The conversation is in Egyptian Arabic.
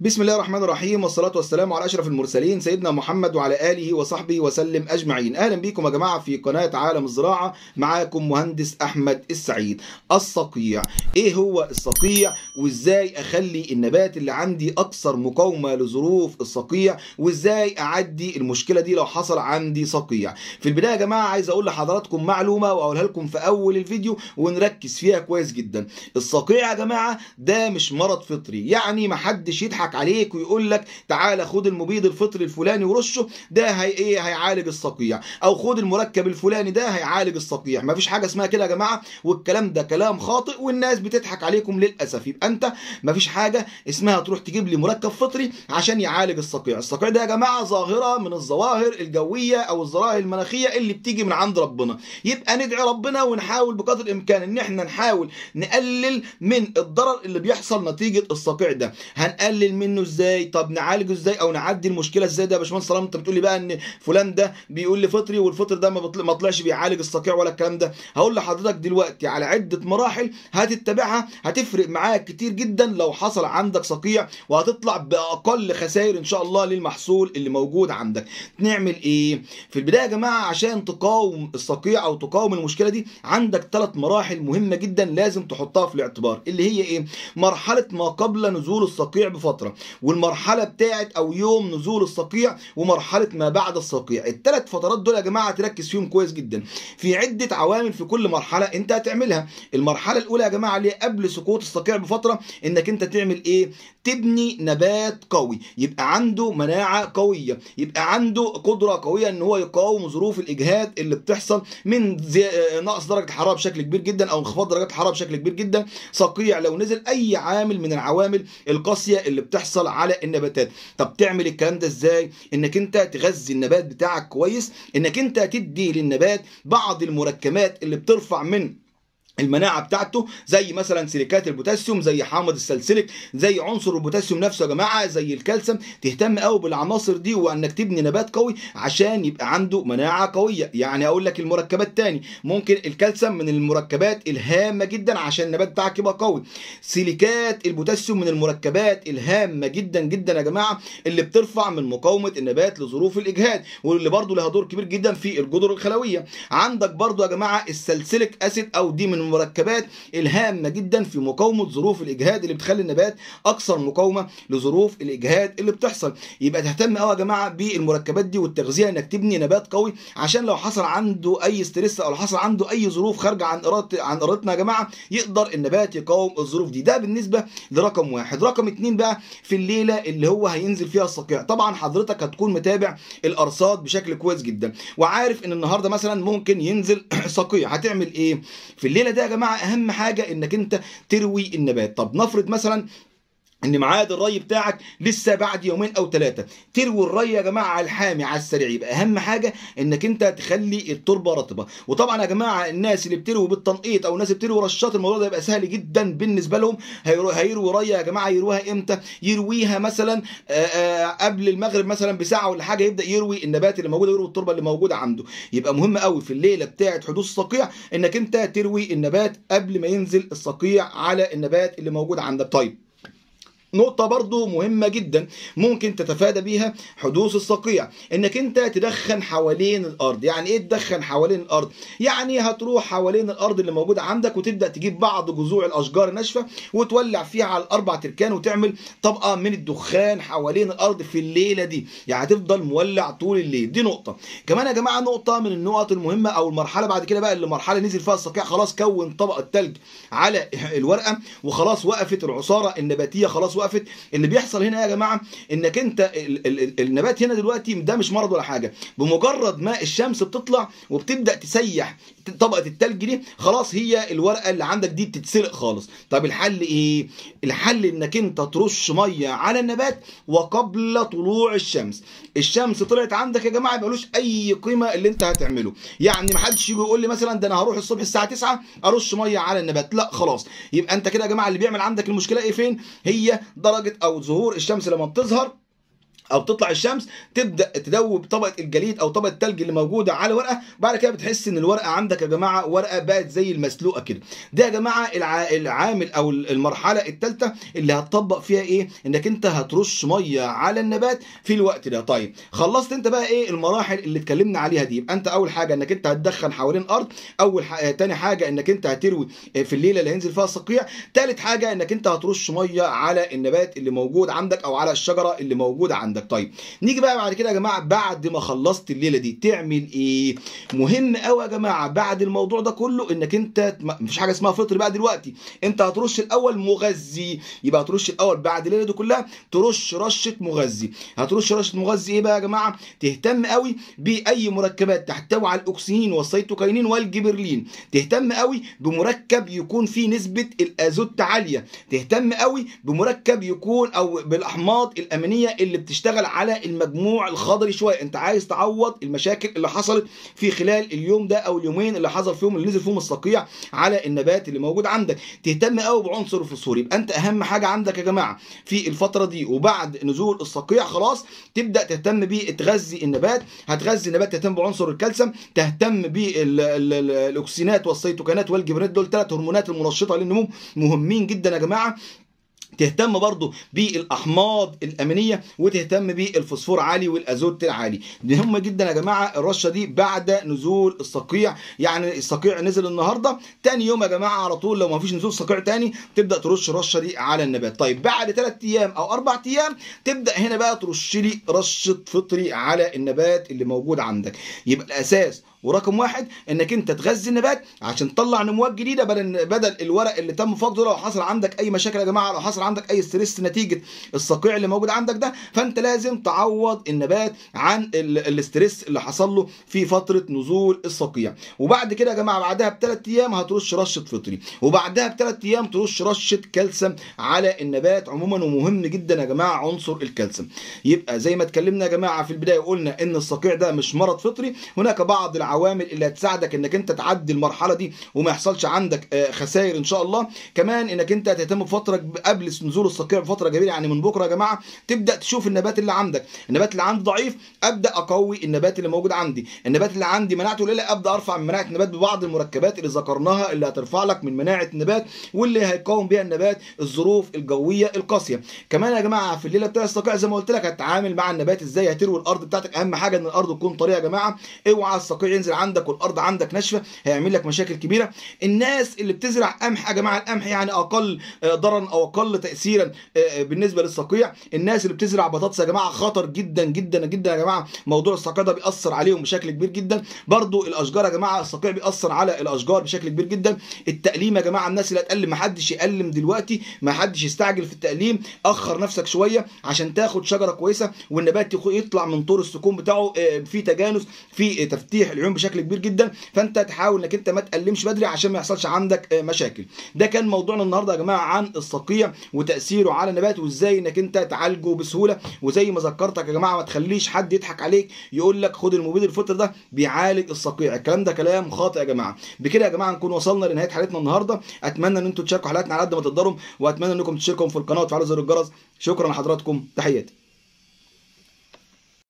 بسم الله الرحمن الرحيم والصلاة والسلام على أشرف المرسلين سيدنا محمد وعلى آله وصحبه وسلم أجمعين أهلا بكم يا جماعة في قناة عالم الزراعة معاكم مهندس أحمد السعيد الصقيع إيه هو الصقيع وإزاي أخلي النبات اللي عندي أكثر مقاومة لظروف الصقيع وإزاي أعدي المشكلة دي لو حصل عندي صقيع في البداية يا جماعة عايز أقول لحضراتكم معلومة وأقولها لكم في أول الفيديو ونركز فيها كويس جدا الصقيع يا جماعة ده مش مرض فطري يعني محدش يضحك عليك ويقول لك تعالى خد المبيد الفطري الفلاني ورشه ده هي ايه هيعالج الصقيع او خد المركب الفلاني ده هيعالج الصقيع مفيش حاجه اسمها كده يا جماعه والكلام ده كلام خاطئ والناس بتضحك عليكم للاسف يبقى انت مفيش حاجه اسمها تروح تجيب لي مركب فطري عشان يعالج الصقيع الصقيع ده يا جماعه ظاهره من الظواهر الجويه او الظواهر المناخيه اللي بتيجي من عند ربنا يبقى ندعي ربنا ونحاول بقدر الامكان ان احنا نحاول نقلل من الضرر اللي بيحصل نتيجه الصقيع ده هنقلل منه ازاي طب نعالجه ازاي او نعدي المشكله ازاي ده يا باشمهندس طالما انت بتقول لي بقى ان فلان ده بيقول لي فطري والفطر ده ما بطل- ما طلعش بيعالج الصقيع ولا الكلام ده هقول لحضرتك دلوقتي على عده مراحل هتتبعها هتفرق معاك كتير جدا لو حصل عندك صقيع وهتطلع باقل خسائر ان شاء الله للمحصول اللي موجود عندك نعمل ايه في البدايه يا جماعه عشان تقاوم الصقيع او تقاوم المشكله دي عندك ثلاث مراحل مهمه جدا لازم تحطها في الاعتبار اللي هي ايه مرحله ما قبل نزول الصقيع بفتره والمرحله بتاعت او يوم نزول الصقيع ومرحله ما بعد الصقيع الثلاث فترات دول يا جماعه تركز فيهم كويس جدا في عده عوامل في كل مرحله انت هتعملها المرحله الاولى يا جماعه اللي هي قبل سقوط الصقيع بفتره انك انت تعمل ايه تبني نبات قوي يبقى عنده مناعه قويه يبقى عنده قدره قويه ان هو يقاوم ظروف الاجهاد اللي بتحصل من زي... آه، نقص درجه الحراره بشكل كبير جدا او انخفاض درجات الحراره بشكل كبير جدا صقيع لو نزل اي عامل من العوامل القاسيه اللي بتحصل على النباتات طب تعمل الكلام ده ازاي انك انت تغذي النبات بتاعك كويس انك انت تدي للنبات بعض المركبات اللي بترفع من المناعه بتاعته زي مثلا سيليكات البوتاسيوم زي حامض السلسلك زي عنصر البوتاسيوم نفسه يا جماعه زي الكالسيوم تهتم قوي بالعناصر دي وانك تبني نبات قوي عشان يبقى عنده مناعه قويه يعني اقول لك المركبات تاني ممكن الكالسيوم من المركبات الهامه جدا عشان النبات بتاعك يبقى قوي سيليكات البوتاسيوم من المركبات الهامه جدا جدا يا جماعه اللي بترفع من مقاومه النبات لظروف الاجهاد واللي برضو لها دور كبير جدا في الجذر الخلويه عندك برضو يا جماعه السلسلك اسيد او دي من المركبات الهامه جدا في مقاومه ظروف الاجهاد اللي بتخلي النبات اكثر مقاومه لظروف الاجهاد اللي بتحصل يبقى تهتم قوي يا جماعه بالمركبات دي والتغذيه انك تبني نبات قوي عشان لو حصل عنده اي ستريس او حصل عنده اي ظروف خارجه عن اراده عن ارادتنا يا جماعه يقدر النبات يقاوم الظروف دي ده بالنسبه لرقم واحد رقم اتنين بقى في الليله اللي هو هينزل فيها الصقيع طبعا حضرتك هتكون متابع الارصاد بشكل كويس جدا وعارف ان النهارده مثلا ممكن ينزل صقيع هتعمل ايه في الليله ده يا جماعه اهم حاجه انك انت تروي النبات طب نفرض مثلا ان ميعاد الري بتاعك لسه بعد يومين او ثلاثه تروي الري يا جماعه على الحامي على السريع يبقى اهم حاجه انك انت تخلي التربه رطبه وطبعا يا جماعه الناس اللي بتروي بالتنقيط او الناس اللي بتروي رشات الموضوع ده يبقى سهل جدا بالنسبه لهم هيرو- هيروي ري يا جماعه يرويها امتى يرويها مثلا آه، آه، قبل المغرب مثلا بساعه ولا حاجه يبدا يروي النبات اللي موجود يروي التربه اللي موجوده عنده يبقى مهم قوي في الليله بتاعه حدوث الصقيع انك انت تروي النبات قبل ما ينزل الصقيع على النبات اللي موجود عندك طيب نقطة برضو مهمة جدا ممكن تتفادى بيها حدوث الصقيع انك انت تدخن حوالين الارض يعني ايه تدخن حوالين الارض يعني هتروح حوالين الارض اللي موجودة عندك وتبدأ تجيب بعض جذوع الاشجار الناشفة وتولع فيها على الاربع تركان وتعمل طبقة من الدخان حوالين الارض في الليلة دي يعني هتفضل مولع طول الليل دي نقطة كمان يا جماعة نقطة من النقط المهمة او المرحلة بعد كده بقى اللي مرحلة نزل فيها الصقيع خلاص كون طبقة تلج على الورقة وخلاص وقفت العصارة النباتية خلاص وقفت اللي بيحصل هنا يا جماعه انك انت ال ال ال النبات هنا دلوقتي ده مش مرض ولا حاجه بمجرد ما الشمس بتطلع وبتبدا تسيح طبقه التلج دي خلاص هي الورقه اللي عندك دي بتتسلق خالص طب الحل ايه الحل انك انت ترش ميه على النبات وقبل طلوع الشمس الشمس طلعت عندك يا جماعه ملوش اي قيمه اللي انت هتعمله يعني ما حدش يجي يقول لي مثلا ده انا هروح الصبح الساعه 9 ارش ميه على النبات لا خلاص يبقى انت كده يا جماعه اللي بيعمل عندك المشكله ايه فين هي درجه او ظهور الشمس لما بتظهر او بتطلع الشمس تبدا تدوب طبقه الجليد او طبقه التلج اللي موجوده على الورقه بعد كده بتحس ان الورقه عندك يا جماعه ورقه بقت زي المسلوقه كده ده يا جماعه الع... العامل او المرحله الثالثه اللي هتطبق فيها ايه انك انت هترش ميه على النبات في الوقت ده طيب خلصت انت بقى ايه المراحل اللي اتكلمنا عليها دي يبقى انت اول حاجه انك انت هتدخن حوالين الارض اول ح... تاني حاجه انك انت هتروي في الليله اللي هينزل فيها الصقيع تالت حاجه انك انت هترش ميه على النبات اللي موجود عندك او على الشجره اللي موجوده عندك طيب نيجي بقى بعد كده يا جماعه بعد ما خلصت الليله دي تعمل ايه مهم قوي يا جماعه بعد الموضوع ده كله انك انت مفيش حاجه اسمها فطر بقى دلوقتي انت هترش الاول مغذي يبقى هترش الاول بعد الليله دي كلها ترش رشه مغذي هترش رشه مغذي ايه بقى يا جماعه تهتم قوي باي مركبات تحتوي على الاكسجين والسيتوكاينين والجبرلين تهتم قوي بمركب يكون فيه نسبه الازوت عاليه تهتم قوي بمركب يكون او بالاحماض الامينيه اللي بتشتغل على المجموع الخضري شويه انت عايز تعوض المشاكل اللي حصلت في خلال اليوم ده او اليومين اللي حصل فيهم اللي نزل فيهم الصقيع على النبات اللي موجود عندك تهتم قوي بعنصر الفوسفور يبقى انت اهم حاجه عندك يا جماعه في الفتره دي وبعد نزول الصقيع خلاص تبدا تهتم بيه تغذي النبات هتغذي النبات تهتم بعنصر الكالسيوم تهتم بالاكسينات والسيتوكينات والجبرينات دول ثلاث هرمونات المنشطه للنمو مهمين جدا يا جماعه تهتم برضو بالاحماض الامينيه وتهتم بالفوسفور عالي والازوت العالي مهمه جدا يا جماعه الرشه دي بعد نزول الصقيع يعني الصقيع نزل النهارده تاني يوم يا جماعه على طول لو ما فيش نزول صقيع تاني تبدا ترش الرشه دي على النبات طيب بعد ثلاث ايام او اربع ايام تبدا هنا بقى ترش لي رشه فطري على النبات اللي موجود عندك يبقى الاساس ورقم واحد انك انت تغذي النبات عشان تطلع نموات جديده بدل بدل الورق اللي تم فقده لو حصل عندك اي مشاكل يا جماعه لو حصل عندك اي ستريس نتيجه الصقيع اللي موجود عندك ده فانت لازم تعوض النبات عن الاستريس اللي حصل له في فتره نزول الصقيع وبعد كده يا جماعه بعدها بثلاث ايام هترش رشه فطري وبعدها بثلاث ايام ترش رشه كالسيوم على النبات عموما ومهم جدا يا جماعه عنصر الكالسيوم يبقى زي ما اتكلمنا يا جماعه في البدايه قلنا ان الصقيع ده مش مرض فطري هناك بعض العوامل اللي هتساعدك انك انت تعدي المرحله دي وما يحصلش عندك خسائر ان شاء الله كمان انك انت تهتم بفتره قبل نزول الصقيع بفتره كبيره يعني من بكره يا جماعه تبدا تشوف النبات اللي عندك النبات اللي عندي ضعيف ابدا اقوي النبات اللي موجود عندي النبات اللي عندي مناعته قليله ابدا ارفع من مناعه النبات ببعض المركبات اللي ذكرناها اللي هترفع لك من مناعه النبات واللي هيقاوم بيها النبات الظروف الجويه القاسيه كمان يا جماعه في الليله بتاع الصقيع زي ما قلت لك هتتعامل مع النبات ازاي هتروي الارض بتاعتك اهم حاجه ان الارض تكون طريه يا جماعه اوعى الصقيع ينزل عندك والارض عندك ناشفه هيعمل لك مشاكل كبيره الناس اللي بتزرع قمح يا جماعه القمح يعني اقل ضررا او اقل تاثيرا بالنسبه للصقيع الناس اللي بتزرع بطاطس يا جماعه خطر جدا جدا جدا يا جماعه موضوع الصقيع ده بيأثر عليهم بشكل كبير جدا برضو الاشجار يا جماعه الصقيع بيأثر على الاشجار بشكل كبير جدا التأليم يا جماعه الناس اللي هتقلم ما حدش يقلم دلوقتي ما حدش يستعجل في التأليم اخر نفسك شويه عشان تاخد شجره كويسه والنبات يطلع من طور السكون بتاعه في تجانس في تفتيح العيون بشكل كبير جدا فانت تحاول انك انت ما تقلمش بدري عشان ما يحصلش عندك مشاكل ده كان موضوعنا النهارده يا جماعه عن الصقيع وتاثيره على النبات وازاي انك انت تعالجه بسهوله وزي ما ذكرتك يا جماعه ما تخليش حد يضحك عليك يقول لك خد المبيد الفطر ده بيعالج الصقيع الكلام ده كلام خاطئ يا جماعه بكده يا جماعه نكون وصلنا لنهايه حلقتنا النهارده اتمنى ان انتم تشاركوا حلقاتنا على قد ما تقدروا واتمنى انكم تشتركوا في القناه وتفعلوا زر الجرس شكرا لحضراتكم تحياتي